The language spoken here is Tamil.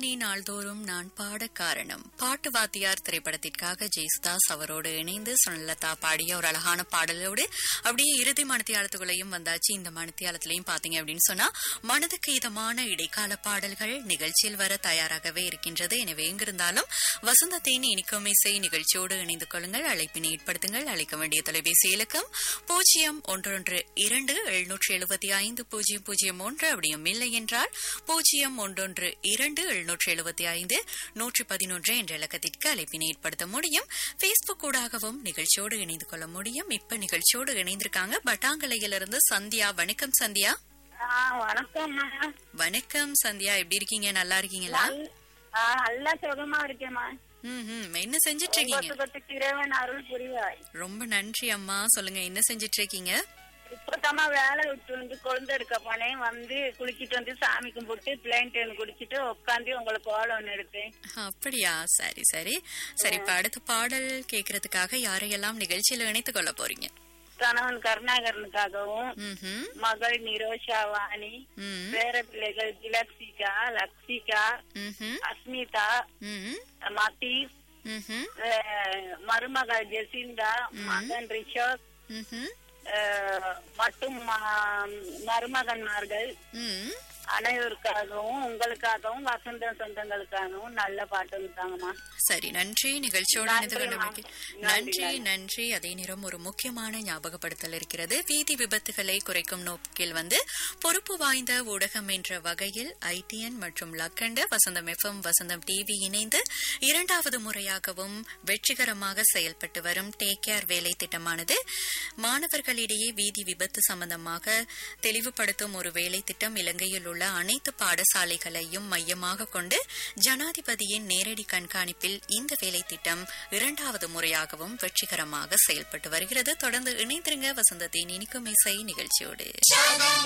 நீதானே நாள்தோறும் நான் பாட காரணம் பாட்டு வாத்தியார் திரைப்படத்திற்காக ஜெயசுதாஸ் அவரோடு இணைந்து சுனலதா பாடிய ஒரு அழகான பாடலோடு அப்படியே இறுதி மனத்தியாலத்துக்குள்ளேயும் வந்தாச்சு இந்த மனத்தியாலத்திலையும் பாத்தீங்க அப்படின்னு சொன்னா மனதுக்கு இதமான இடைக்கால பாடல்கள் நிகழ்ச்சியில் வர தயாராகவே இருக்கின்றது எனவே எங்கிருந்தாலும் வசந்தத்தின் இனிக்கும் இசை நிகழ்ச்சியோடு இணைந்து கொள்ளுங்கள் அழைப்பினை ஏற்படுத்துங்கள் அழைக்க வேண்டிய தொலைபேசி இலக்கம் பூஜ்ஜியம் ஒன்றொன்று இரண்டு எழுநூற்றி எழுபத்தி ஐந்து பூஜ்ஜியம் பூஜ்ஜியம் ஒன்று அப்படியும் இல்லை என்றால் பூஜ்ஜியம் ஒன்றொன்று இரண்டு எழுநூற்றி எழுபத்தி ஐந்து நூற்றி பதினொன்று என்ற இலக்கத்திற்கு அழைப்பினை ஏற்படுத்த முடியும் பேஸ்புக் ஊடாகவும் நிகழ்ச்சியோடு இணைந்து கொள்ள முடியும் இப்ப நிகழ்ச்சியோடு இணைந்திருக்காங்க பட்டாங்கலையிலிருந்து சந்தியா வணக்கம் சந்தியா ஆ, வணக்கம்மா வணக்கம் சந்தியா எப்படி இருக்கீங்க நல்லா இருக்கீங்களா நல்- ஆ, நல்லா சுகமா இருக்கேம்மா ம் ம் என்ன செஞ்சிட்டு இருக்கீங்க பத்துக்கு இறைவன் அருள் புரிவாய் ரொம்ப நன்றி அம்மா சொல்லுங்க என்ன செஞ்சிட்டு இருக்கீங்க இப்பதாம்மா வேலை விட்டு வந்து கொழுந்து எடுக்க போனேன் வந்து குளிச்சிட்டு வந்து சாமி கும்பிட்டு பிளைன் டேன் குடிச்சிட்டு உட்காந்து உங்களுக்கு கோலம் ஒண்ணு எடுத்தேன் அப்படியா சரி சரி சரி இப்ப அடுத்த பாடல் கேக்குறதுக்காக யாரையெல்லாம் நிகழ்ச்சியில இணைத்துக் கொள்ள போறீங்க கணவன் கருணாகரனுக்காகவும் ம்ஹும். மகள் நிரோஷா வாணி ம் பேர பிள்ளைகள் திலக்ஷிகா லக்ஷிகா ம்ஹும். அஸ்மிதா ம் மதீஷ் ம்ஹும். அஹ், மருமகள் ஜெசிந்தா மகன் ரிஷப் ம்ஹும். அஹ், மற்றும் ம- மருமகன்மார்கள் ம் அனைவருக்காகவும் உங்களுக்காகவும் வசந்த சொந்தங்களுக்காகவும் நல்ல பாட்டு தாங்கம்மா சரி நன்றி நிகழ்ச்சியோடு இணைந்து நன்றிம்மா. கொண்டமைக்கு நன்றி, நன்றி நன்றி அதே நேரம் ஒரு முக்கியமான ஞாபகப்படுத்தல் இருக்கிறது வீதி விபத்துகளை குறைக்கும் நோக்கில் வந்து பொறுப்பு வாய்ந்த ஊடகம் என்ற வகையில் ஐடிஎன் மற்றும் லக்கண்ட வசந்தம் எஃப்எம் வசந்தம் டிவி இணைந்து இரண்டாவது முறையாகவும் வெற்றிகரமாக செயல்பட்டு வரும் டேக் கேர் வேலை திட்டமானது மாணவர்களிடையே வீதி விபத்து சம்பந்தமாக தெளிவுபடுத்தும் ஒரு வேலை திட்டம் இலங்கையில் உள்ள அனைத்து பாடசாலைகளையும் மையமாக கொண்டு ஜனாதிபதியின் நேரடி கண்காணிப்பில் இந்த வேலை திட்டம் இரண்டாவது முறையாகவும் வெற்றிகரமாக செயல்பட்டு வருகிறது தொடர்ந்து இணைந்திருங்க வசந்தத்தின் இனிக்கும் இசை நிகழ்ச்சியோடு